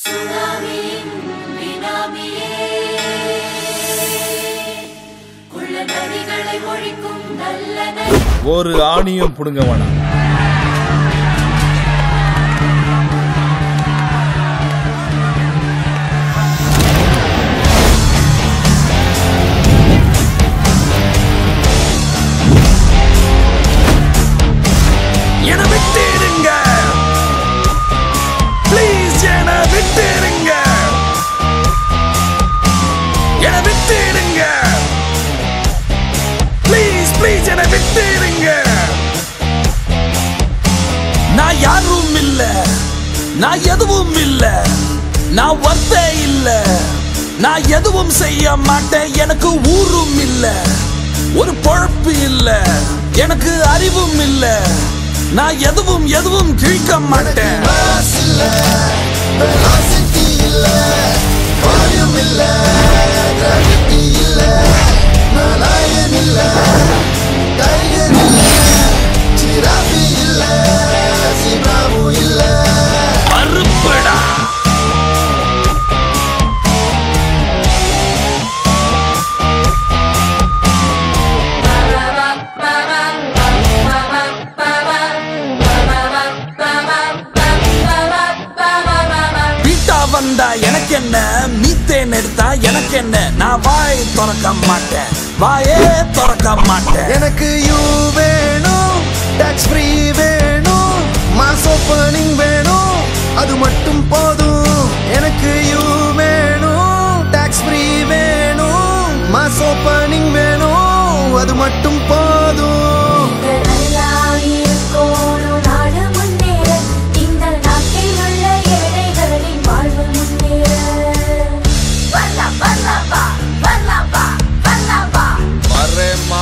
சுனாமியின் பினாமியே குள்ள நதிகளை ஒழிக்கும் நல்ல நதி ஒரு ஆணியும் புடுங்க வேணாம் என விட்டுடுங்க ப்ளீஸ் என விட்டுடுங்க என விட்டுடுங்க ப்ளீஸ் ப்ளீஸ் என விட்டுடுங்க நான் யாரும் இல்ல நான் எதுவும் இல்ல நான் வர்த்தே இல்ல நான் எதுவும் செய்ய மாட்டேன் எனக்கு ஊரும் இல்ல ஒரு பொழப்பு இல்ல எனக்கு அறிவும் இல்ல நான் எதுவும் எதுவும் கிழிக்க மாட்டேன் மறுப்படா பீட்டா வந்தா எனக்கு என்ன மீத்தேன் எடுத்தா எனக்கு என்ன நான் வாய் திறக்க மாட்டேன் வாயே திறக்க மாட்டேன் எனக்கு யூ வேணும் டாக்ஸ் ஃப்ரீ வேணும் மாஸ் ஓப்பனிங் வேணும் அது மட்டும் போதும் எனக்கு யூ வேணும் டாக்ஸ் ஃப்ரீ வேணும் மாஸ் ஓப்பனிங் வேணும் அது மட்டும் போதும் நல்லா இருக்கோணும் நாடு முன்னேற இந்த நாட்டில் உள்ள ஏழைகளின் வாழ்வு முன்னேற வரலாம் வரலாம் வா வரலாம் வா வரலாம் வா வரேம்மா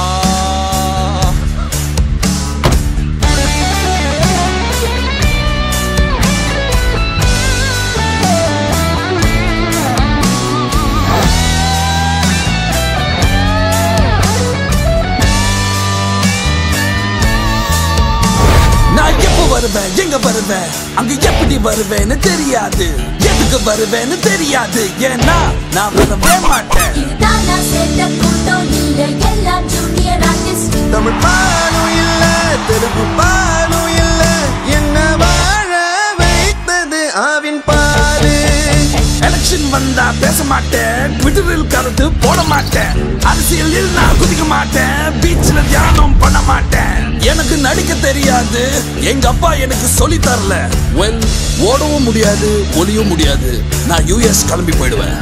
நான் எப்ப வருவேன் எங்க வருவேன் அங்க எப்படி வருவேன்னு தெரியாது எதுக்கு வருவேன்னு தெரியாது ஏன்னா நான் வரவே மாட்டேன் இதுதான் நான் சேர்ந்த கூட்டம் இல்ல எல்லாம் ஜூனியர் ஆர்டிஸ்ட் தமிழ் பாலும் இல்ல தெலுங்கு பாலும் இல்ல என்ன வாழ வைத்தது ஆவின் பாரு எலெக்ஷன் வந்தா பேச மாட்டேன் ட்விட்டரில் கருத்து போட மாட்டேன் அரசியலில் நான் குதிக்க மாட்டேன் பீச்ல தியானம் பண்ண மாட்டேன் எனக்கு நடிக்க தெரியாது எங்க அப்பா எனக்கு சொல்லி தரல வெல் ஓடவும் முடியாது ஒளியும் முடியாது நான் யூஎஸ் கிளம்பி போயிடுவேன்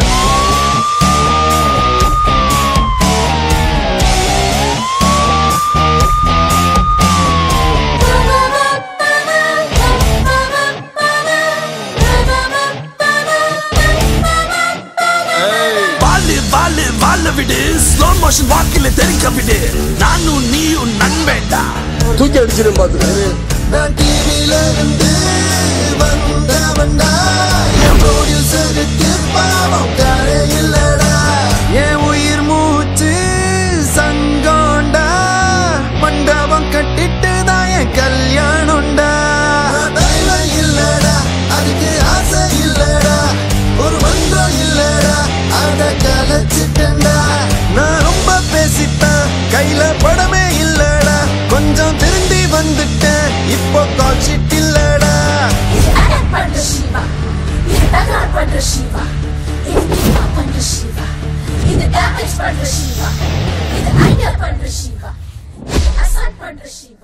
வாழு வாழு வாழ விடு ஸ்லோ மோஷன் வாக்கில தெரிக்க விடு நானும் நீயும் நண்பேண்டா தூக்கி அடிச்சிடும் பாத்துக்க நான் டிவில இருந்து வந்தவன்டா என் ரோடில் செருக்கு பாவம் காரே இல்லடா என் உயிர் மூச்சு சங்கோண்டா மண்டபம் கட்டிட்டு தான் என் கல்யாணம்டா தைலம் இல்லடா அதுக்கு ஆசை இல்லடா ஒரு மந்திரம் இல்லடா அத கலைச்சிட்டேன்டா நான் ரொம்ப பேசிட்டேன் கையில படமே இல்லடா கொஞ்சம் திரும்பி வந்துட்டேன் இப்போ கால் ஷீட் இல்லடா இது அடக் பண்ற சிவா இது தகராறு பண்ற சிவா இது கிவா பண்ற சிவா இது டேமேஜ் பண்ற சிவா இது ஐடியா பண்ற சிவா இது அசால்ட் பண்ற சிவா